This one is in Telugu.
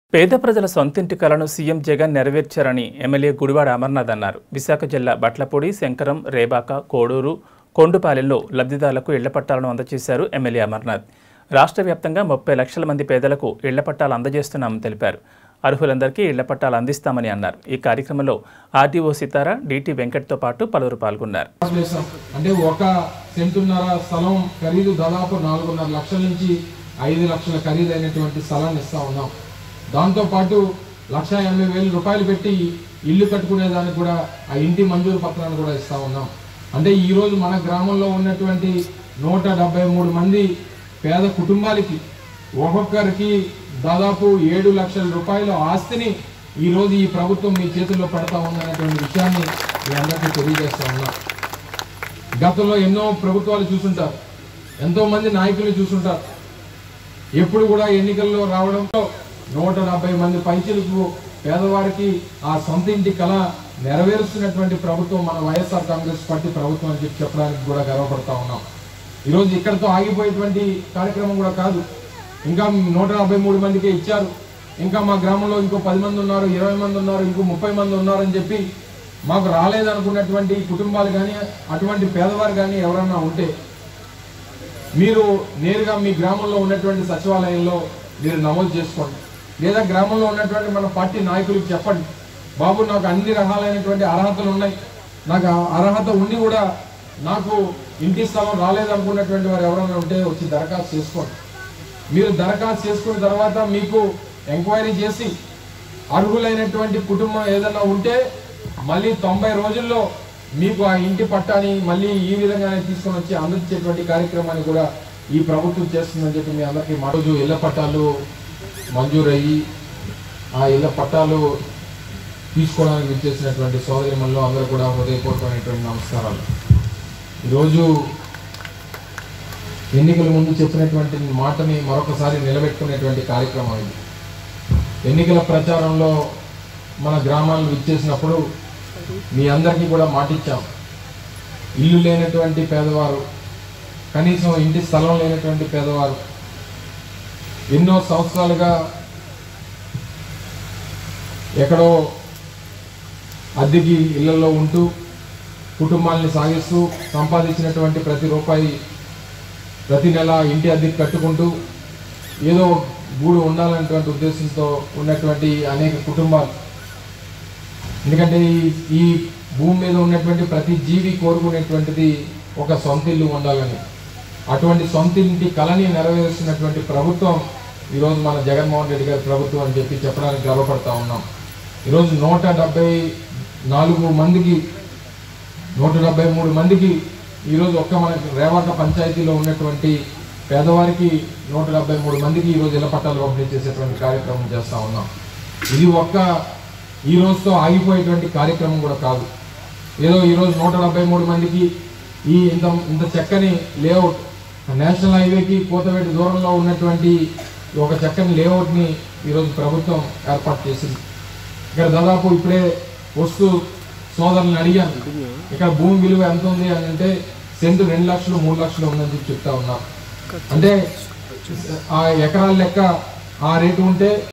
పేద ప్రజల సొంతింటి కలను సీఎం జగన్ నెరవేర్చారని ఎమ్మెల్యే గుడివాడ అమర్నాథ్ అన్నారు విశాఖ జిల్లా బట్లపూడి శంకరం రేబాక కోడూరు కొండుపాలెంలో లబ్ధిదారులకు ఇళ్ల పట్టాలను అందజేశారు ఎమ్మెల్యే అమర్నాథ్ రాష్ట్ర వ్యాప్తంగా ముప్పై లక్షల మంది పేదలకు ఇళ్ల పట్టాలు అందజేస్తున్నామని తెలిపారు అర్హులందరికీ ఇళ్ల పట్టాలు అందిస్తామని అన్నారు ఈ కార్యక్రమంలో ఆర్డీఓ సితారా డిటి వెంకట్తో పాటు పలువురు పాల్గొన్నారు చేసాం అంటే ఒక సెంటున్నర స్థలం ఖరీదు దాదాపు నాలుగున్నర లక్షల నుంచి ఐదు లక్షల ఖరీదైనటువంటి స్థలాన్ని ఇస్తా ఉన్నాం దాంతో పాటు లక్ష ఎనభై వేల రూపాయలు పెట్టి ఇల్లు కట్టుకునే దానికి కూడా ఆ ఇంటి మంజూరు పత్రాన్ని కూడా ఇస్తా ఉన్నాం అంటే ఈ రోజు మన గ్రామంలో ఉన్నటువంటి నూట డెబ్బై మూడు మంది పేద కుటుంబాలకి ఒక్కొక్కరికి దాదాపు ఏడు లక్షల రూపాయల ఆస్తిని ఈ రోజు ఈ ప్రభుత్వం మీ చేతుల్లో పెడతా ఉందనేటువంటి విషయాన్ని మీ అందరికీ తెలియజేస్తా ఉన్నాం గతంలో ఎన్నో ప్రభుత్వాలు చూసుంటారు ఎంతో మంది నాయకులు చూసుంటారు ఎప్పుడు కూడా ఎన్నికల్లో రావడంతో నూట డెబ్బై మంది పైచిలకు పేదవారికి ఆ సొంత ఇంటి కళ నెరవేరుస్తున్నటువంటి ప్రభుత్వం మన వైఎస్ఆర్ కాంగ్రెస్ పార్టీ ప్రభుత్వం అని చెప్పి చెప్పడానికి కూడా గర్వపడతా ఉన్నాం ఈరోజు ఇక్కడతో ఆగిపోయేటువంటి కార్యక్రమం కూడా కాదు ఇంకా నూట డెబ్బై మూడు మందికే ఇచ్చారు ఇంకా మా గ్రామంలో ఇంకో పది మంది ఉన్నారు ఇరవై మంది ఉన్నారు ఇంకో ముప్పై మంది ఉన్నారని చెప్పి మాకు రాలేదనుకున్నటువంటి కుటుంబాలు కానీ అటువంటి పేదవారు కానీ ఎవరన్నా ఉంటే మీరు నేరుగా మీ గ్రామంలో ఉన్నటువంటి సచివాలయంలో మీరు నమోదు చేసుకోండి లేదా గ్రామంలో ఉన్నటువంటి మన పార్టీ నాయకులకు చెప్పండి బాబు నాకు అన్ని రకాలైనటువంటి అర్హతలు ఉన్నాయి నాకు ఆ అర్హత ఉండి కూడా నాకు ఇంటి స్థలం రాలేదనుకున్నటువంటి వారు ఎవరైనా ఉంటే వచ్చి దరఖాస్తు చేసుకోండి మీరు దరఖాస్తు చేసుకున్న తర్వాత మీకు ఎంక్వైరీ చేసి అర్హులైనటువంటి కుటుంబం ఏదైనా ఉంటే మళ్ళీ తొంభై రోజుల్లో మీకు ఆ ఇంటి పట్టాని మళ్ళీ ఈ విధంగానే తీసుకొని వచ్చి అందించేటువంటి కార్యక్రమాన్ని కూడా ఈ ప్రభుత్వం చేస్తుందని చెప్పి మీ అందరికీ మా రోజు ఇళ్ల పట్టాలు మంజూరయ్యి ఆ ఇళ్ల పట్టాలు తీసుకోవడానికి విచ్చేసినటువంటి సోదరి మనలో అందరూ కూడా హృదయపూర్వకమైనటువంటి నమస్కారాలు ఈరోజు ఎన్నికల ముందు చెప్పినటువంటి మాటని మరొకసారి నిలబెట్టుకునేటువంటి కార్యక్రమం ఇది ఎన్నికల ప్రచారంలో మన గ్రామాలను విచ్చేసినప్పుడు మీ అందరికీ కూడా మాటిచ్చాం ఇల్లు లేనటువంటి పేదవారు కనీసం ఇంటి స్థలం లేనటువంటి పేదవారు ఎన్నో సంవత్సరాలుగా ఎక్కడో అద్దెకి ఇళ్లలో ఉంటూ కుటుంబాలని సాగిస్తూ సంపాదించినటువంటి ప్రతి రూపాయి ప్రతి నెల ఇంటి అద్దెకి కట్టుకుంటూ ఏదో గూడు ఉండాలనేటువంటి ఉద్దేశంతో ఉన్నటువంటి అనేక కుటుంబాలు ఎందుకంటే ఈ- ఈ భూమి మీద ఉన్నటువంటి ప్రతి జీవి కోరుకునేటువంటిది ఒక సొంత ఇల్లు ఉండాలని అటువంటి సొంత ఇంటి కళని నెరవేరుస్తున్నటువంటి ప్రభుత్వం ఈరోజు మన జగన్మోహన్ రెడ్డి గారి ప్రభుత్వం అని చెప్పి చెప్పడానికి గర్వపడతా ఉన్నాం ఈరోజు నూట డెబ్బై నాలుగు మందికి నూట డెబ్బై మూడు మందికి ఈరోజు ఒక్క మన రేవాక పంచాయతీలో ఉన్నటువంటి పేదవారికి నూట డెబ్బై మూడు మందికి ఈరోజు ఇళ్ల పట్టాలు పంపిణీ చేసేటువంటి కార్యక్రమం చేస్తూ ఉన్నాం ఇది ఒక్క ఈ రోజుతో ఆగిపోయేటువంటి కార్యక్రమం కూడా కాదు ఏదో ఈరోజు నూట డెబ్బై మూడు మందికి ఈ ఇంత ఇంత చక్కని లేఅవుట్ నేషనల్ హైవేకి కోతవేటి దూరంలో ఉన్నటువంటి ఒక చక్కని లేఅవుట్ని ఈరోజు ప్రభుత్వం ఏర్పాటు చేసింది ఇక్కడ దాదాపు ఇప్పుడే వస్తూ సోదరులను అడిగాను ఇక్కడ భూమి విలువ ఎంత ఉంది అని అంటే సెంటు రెండు లక్షలు మూడు లక్షలు ఉందని చెప్పి చెప్తా ఉన్నారు అంటే ఆ ఎకరాల లెక్క ఆ రేటు ఉంటే